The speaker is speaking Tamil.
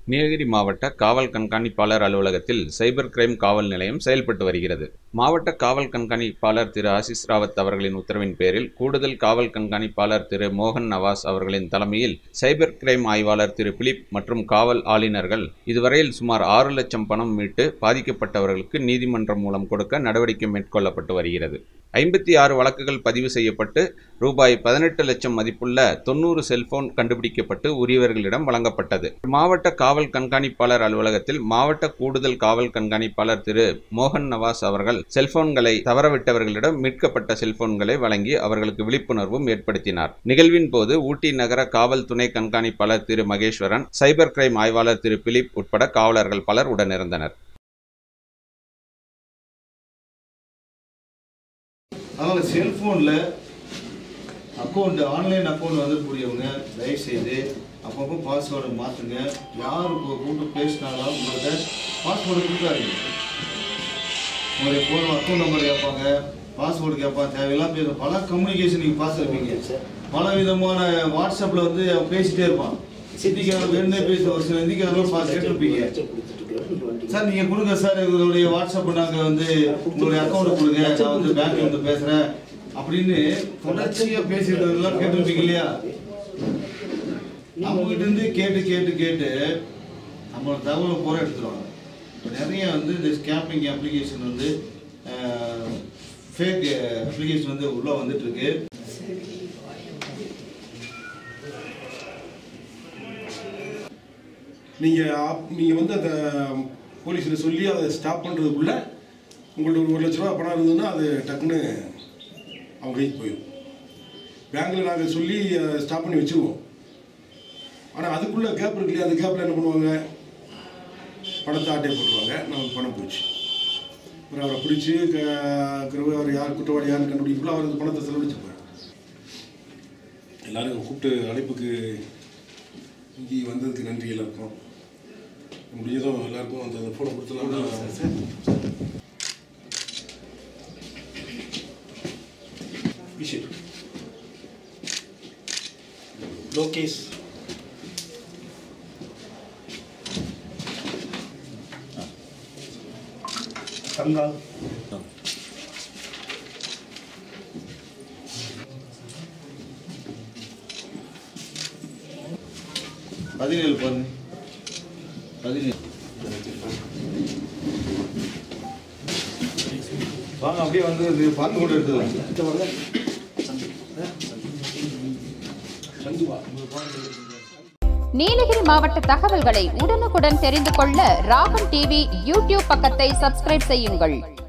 நீலகிரி மாவட்ட காவல் கண்காணிப்பாளர் அலுவலகத்தில் சைபர் கிரைம் காவல் நிலையம் செயல்பட்டு வருகிறது மாவட்ட காவல் கண்காணிப்பாளர் திரு ஆசிஸ் ராவத் அவர்களின் உத்தரவின் பேரில் கூடுதல் காவல் கண்காணிப்பாளர் திரு மோகன் நவாஸ் அவர்களின் தலைமையில் சைபர் கிரைம் ஆய்வாளர் திரு பிலிப் மற்றும் காவல் ஆளுநர்கள் இதுவரையில் சுமார் ஆறு லட்சம் பணம் மீட்டு பாதிக்கப்பட்டவர்களுக்கு நீதிமன்றம் மூலம் கொடுக்க நடவடிக்கை மேற்கொள்ளப்பட்டு வருகிறது ஐம்பத்தி ஆறு வழக்குகள் பதிவு செய்யப்பட்டு ரூபாய் பதினெட்டு லட்சம் மதிப்புள்ள தொண்ணூறு செல்போன் கண்டுபிடிக்கப்பட்டு உரியவர்களிடம் வழங்கப்பட்டது மாவட்ட காவல் கண்காணிப்பாளர் அலுவலகத்தில் மாவட்ட கூடுதல் காவல் கண்காணிப்பாளர் திரு மோகன் நவாஸ் அவர்கள் செல்போன்களை தவறவிட்டவர்களிடம் மீட்கப்பட்ட செல்போன்களை வழங்கி அவர்களுக்கு விழிப்புணர்வும் ஏற்படுத்தினார் நிகழ்வின் போது ஊட்டி நகர காவல் துணை கண்காணிப்பாளர் திரு மகேஸ்வரன் சைபர் கிரைம் ஆய்வாளர் திரு பிலிப் உட்பட காவலர்கள் பலர் உடனிருந்தனர் அதனால் செல்ஃபோனில் அக்கௌண்ட் ஆன்லைன் அக்கௌண்ட் வந்துக்கூடியவங்க தயவுசெய்து அப்பப்போ பாஸ்வேர்டை மாற்றுங்க யார் இப்போ கூப்பிட்டு பேசினாலும் உங்கள்கிட்ட பாஸ்வேர்டு கொடுக்காதீங்க உங்களுடைய ஃபோன் அக்கௌண்ட் நம்பர் கேட்பாங்க பாஸ்வேர்டு கேட்பாங்க தேவையெல்லாம் பேச பல கம்யூனிகேஷன் நீங்கள் பார்த்துருப்பீங்க பல விதமான வாட்ஸ்அப்பில் வந்து அவன் பேசிட்டே இருப்பான் சித்திக்காரர் வேணுனே பேசி ஒரு சில இந்திக்காரர்களும் பார்த்து கேட்டிருப்பீங்க சார் நீங்கள் கொடுங்க சார் உங்களுடைய வாட்ஸ்அப் நாங்கள் வந்து உங்களுடைய அக்கௌண்ட் கொடுங்க நான் வந்து பேங்க்ல வந்து பேசுகிறேன் அப்படின்னு தொடர்ச்சியாக பேசிட்டதெல்லாம் கேட்டிருப்பீங்க இல்லையா அவங்ககிட்ட இருந்து கேட்டு கேட்டு கேட்டு நம்மளோட தகவலை பூரா எடுத்துருவாங்க இப்ப நிறைய வந்து இந்த ஸ்கேப்பிங் அப்ளிகேஷன் வந்து ஃபேக் அப்ளிகேஷன் வந்து உள்ளே வந்துட்டு இருக்கு நீங்கள் ஆப் நீங்கள் வந்து அந்த போலீஸில் சொல்லி அதை ஸ்டாப் பண்ணுறதுக்குள்ள உங்கள்ட்ட ஒரு ஒரு லட்ச ரூபா பணம் இருந்ததுன்னா அது டக்குன்னு அவங்க கைக்கு போயிடும் பேங்க்கில் நாங்கள் சொல்லி ஸ்டாப் பண்ணி வச்சுருவோம் ஆனால் அதுக்குள்ளே கேப் இருக்கு இல்லையா அந்த கேப்பில் என்ன பண்ணுவாங்க பணத்தை ஆட்டை போட்டுருவாங்க நமக்கு பணம் போச்சு அப்புறம் அவரை பிடிச்சி அவர் யார் குற்றவாளி யாருன்னு கண்டுபிடிக்கக்குள்ள அவர் அந்த பணத்தை செலவழிச்சு போயிடும் எல்லாரும் கூப்பிட்டு அழைப்புக்கு இங்கே வந்ததுக்கு நன்றி எல்லாருக்கும் முடிஞ்சதும் எல்லாருக்கும் அந்த ஃபோனை கொடுத்துலாம் விஷயம் லோகேஷ் கங்கா பதினேழு பாருங்க பதினேழு வாங்க அப்படியே வந்து இது பார்த்து கூட எடுத்துக்கலாம் சந்துவா நீலகிரி மாவட்ட தகவல்களை உடனுக்குடன் தெரிந்து கொள்ள ராகம் டிவி யூடியூப் பக்கத்தை சப்ஸ்கிரைப் செய்யுங்கள்